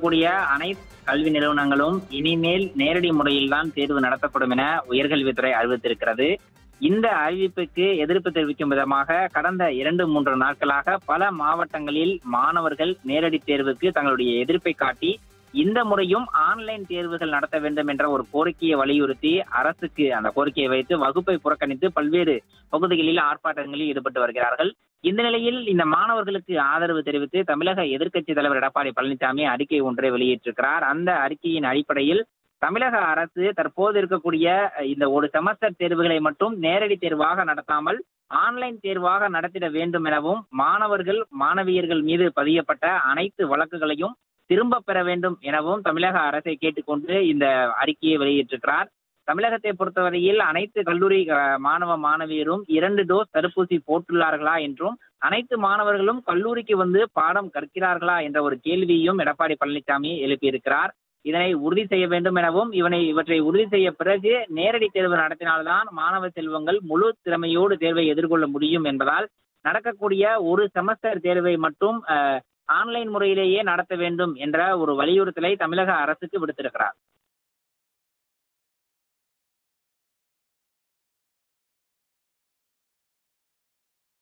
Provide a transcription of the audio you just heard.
இருக்கக்கூடிய அனைத்து கல்வி நிறுவனங்களும் இனிமேல் நேரடி முறையில்தான் தேர்வு நடத்தப்படும் என உயர்கல்வித்துறை அறிவித்திருக்கிறது இந்த அறிவிப்புக்கு எதிர்ப்பு தெரிவிக்கும் விதமாக கடந்த இரண்டு மூன்று நாட்களாக பல மாவட்டங்களில் மாணவர்கள் நேரடி தேர்வுக்கு தங்களுடைய எதிர்ப்பை காட்டி இந்த முறையும் ஆன்லைன் தேர்வுகள் நடத்த வேண்டும் என்ற ஒரு கோரிக்கையை வலியுறுத்தி அரசுக்கு அந்த கோரிக்கையை வைத்து வகுப்பை புறக்கணித்து பல்வேறு பகுதிகளில் ஆர்ப்பாட்டங்களில் ஈடுபட்டு வருகிறார்கள் இந்த நிலையில் இந்த மாணவர்களுக்கு ஆதரவு தெரிவித்து தமிழக எதிர்க்கட்சி தலைவர் எடப்பாடி பழனிசாமி அறிக்கை ஒன்றை வெளியிட்டிருக்கிறார் அந்த அறிக்கையின் அடிப்படையில் தமிழக அரசு தற்போது இருக்கக்கூடிய இந்த ஒரு செமஸ்டர் தேர்வுகளை மட்டும் நேரடி தேர்வாக நடத்தாமல் ஆன்லைன் தேர்வாக நடத்திட வேண்டும் எனவும் மாணவர்கள் மாணவியர்கள் மீது பதியப்பட்ட அனைத்து வழக்குகளையும் திரும்ப பெற வேண்டும் எனவும் தமிழக அரசை கேட்டுக்கொண்டு இந்த அறிக்கையை வெளியிட்டிருக்கிறார் தமிழகத்தை பொறுத்தவரையில் அனைத்து கல்லூரி அஹ், மாணவ மாணவியரும் இரண்டு டோஸ் தடுப்பூசி போட்டுள்ளார்களா என்றும் அனைத்து மாணவர்களும் கல்லூரிக்கு வந்து பாடம் கற்கிறார்களா என்ற ஒரு கேள்வியையும் எடப்பாடி பழனிசாமி எழுப்பியிருக்கிறார் இதனை உறுதி செய்ய வேண்டும் எனவும் இவனை இவற்றை உறுதி செய்ய பிறகு நேரடி தேர்வு நடத்தினால்தான் மாணவ செல்வங்கள் முழு திறமையோடு தேர்வை எதிர்கொள்ள முடியும் என்பதால் நடக்கக்கூடிய ஒரு செமஸ்டர் தேர்வை மட்டும் அஹ், ஆன்லைன் முறையிலேயே நடத்த வேண்டும் என்ற ஒரு வலியுறுத்தலை தமிழக அரசுக்கு விடுத்திருக்கிறார்